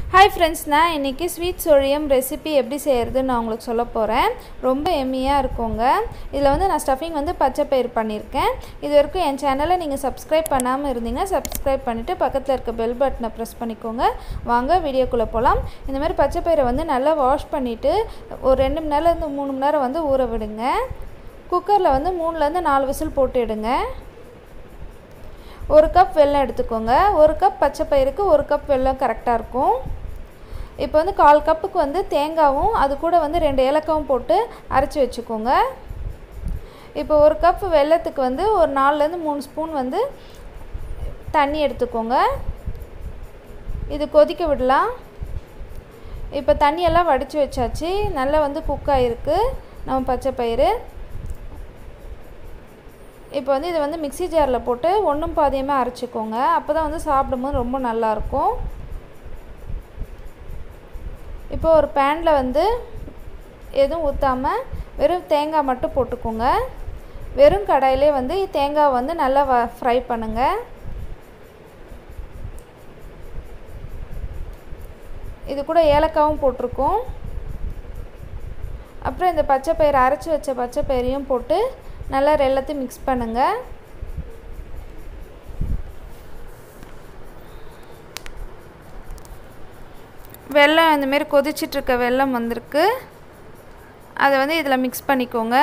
hi friends நான் இன்றைக்கி sweet சொழியம் recipe எப்படி செய்கிறதுன்னு நான் உங்களுக்கு சொல்ல போகிறேன் ரொம்ப எம்மியாக இருக்குங்க இதில் வந்து நான் ஸ்டஃபிங் வந்து பச்சை பயிர் பண்ணியிருக்கேன் இது வரைக்கும் என் சேனலை நீங்கள் சப்ஸ்கிரைப் பண்ணாமல் இருந்தீங்கன்னா சப்ஸ்கிரைப் பண்ணிவிட்டு பக்கத்தில் இருக்க பெல் பட்டனை ப்ரெஸ் பண்ணிக்கோங்க வாங்க வீடியோக்குள்ளே போகலாம் இந்த மாதிரி பச்சை பயிரை வந்து நல்லா வாஷ் பண்ணிவிட்டு ஒரு ரெண்டு மணி நேரம்லேருந்து மூணு மணி நேரம் வந்து ஊற விடுங்க குக்கரில் வந்து மூணுலேருந்து நாலு விசில் போட்டு எடுங்க ஒரு கப் வெல்லம் எடுத்துக்கோங்க ஒரு கப் பச்சை பயிருக்கு ஒரு கப் வெல்லம் கரெக்டாக இருக்கும் இப்போ வந்து கால் கப்புக்கு வந்து தேங்காவும் அது கூட வந்து ரெண்டு ஏலக்காவும் போட்டு அரைச்சி வச்சுக்கோங்க இப்போ ஒரு கப் வெல்லத்துக்கு வந்து ஒரு நாலுலேருந்து மூணு ஸ்பூன் வந்து தண்ணி எடுத்துக்கோங்க இது கொதிக்க விடலாம் இப்போ தண்ணியெல்லாம் வடித்து வச்சாச்சு நல்லா வந்து குக் ஆகிருக்கு நம்ம பச்சை பயிறு இப்போ வந்து இதை வந்து மிக்சி ஜாரில் போட்டு ஒன்றும் பாதியமாக அரைச்சிக்கோங்க அப்போ தான் வந்து சாப்பிடும்போது ரொம்ப நல்லாயிருக்கும் இப்போ ஒரு பேனில் வந்து எதுவும் ஊற்றாமல் வெறும் தேங்காய் மட்டும் போட்டுக்கோங்க வெறும் கடாயிலே வந்து தேங்காய் வந்து நல்லா வ ஃப்ரை பண்ணுங்கள் இது கூட ஏலக்காவும் போட்டிருக்கோம் அப்புறம் இந்த பச்சை பயிர் அரைச்சி வச்ச பச்சை பயிரையும் போட்டு நல்லா எல்லாத்தையும் மிக்ஸ் பண்ணுங்கள் வெல்லம் இந்தமாரி கொதிச்சிட்ருக்க வெல்லம் வந்திருக்கு அதை வந்து இதில் மிக்ஸ் பண்ணிக்கோங்க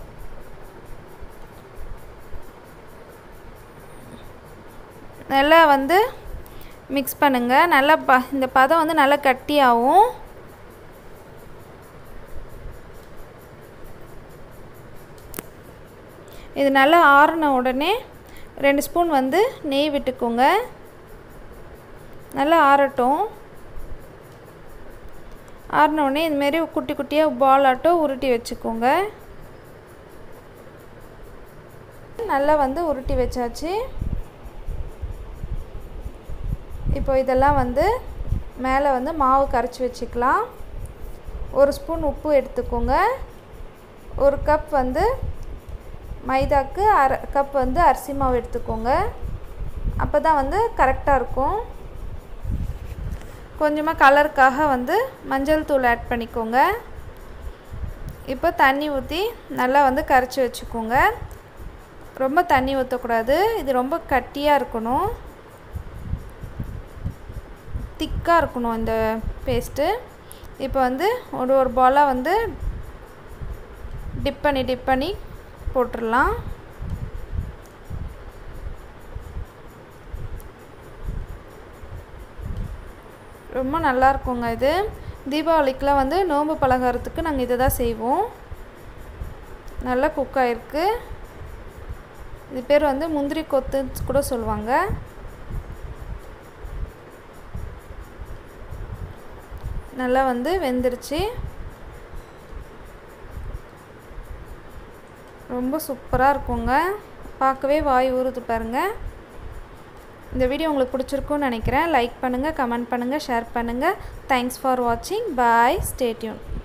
நல்லா வந்து மிக்ஸ் பண்ணுங்கள் நல்லா ப இந்த பதம் வந்து நல்லா கட்டியாகும் இது நல்லா ஆறின உடனே ரெண்டு ஸ்பூன் வந்து நெய் விட்டுக்கோங்க நல்லா ஆறட்டும் ஆறின உடனே இதுமாரி குட்டி குட்டியாக பால் ஆட்டம் உருட்டி வச்சுக்கோங்க நல்லா வந்து உருட்டி வச்சாச்சு இப்போ இதெல்லாம் வந்து மேலே வந்து மாவு கரைச்சி வச்சுக்கலாம் ஒரு ஸ்பூன் உப்பு எடுத்துக்கோங்க ஒரு கப் வந்து மைதாக்கு அரை கப் வந்து அரிசி மாவு எடுத்துக்கோங்க அப்போ தான் வந்து கரெக்டாக இருக்கும் கொஞ்சமாக கலருக்காக வந்து மஞ்சள் தூள் ஆட் பண்ணிக்கோங்க இப்போ தண்ணி ஊற்றி நல்லா வந்து கரைச்சி வச்சுக்கோங்க ரொம்ப தண்ணி ஊற்றக்கூடாது இது ரொம்ப கட்டியாக இருக்கணும் திக்காக இருக்கணும் இந்த பேஸ்ட்டு இப்போ வந்து ஒரு ஒரு பாலாக வந்து டிப் பண்ணி டிப் பண்ணி போட்டுடலாம் ரொம்ப நல்லா இருக்குங்க இது தீபாவளிக்கெலாம் வந்து நோம்பு பலகாரத்துக்கு நாங்கள் இதை தான் செய்வோம் நல்லா குக் ஆகிருக்கு இது பேர் வந்து முந்திரி கொத்து கூட சொல்லுவாங்க நல்லா வந்து வெந்துருச்சு ரொம்ப சூப்பராக இருக்குங்க பார்க்கவே வாய் ஊறுது பாருங்கள் இந்த வீடியோ உங்களுக்கு பிடிச்சிருக்குன்னு நினைக்கிறேன் லைக் பண்ணுங்கள் கமெண்ட் பண்ணுங்கள் ஷேர் பண்ணுங்கள் தேங்க்ஸ் ஃபார் வாட்சிங் பாய் ஸ்டேட்யூன்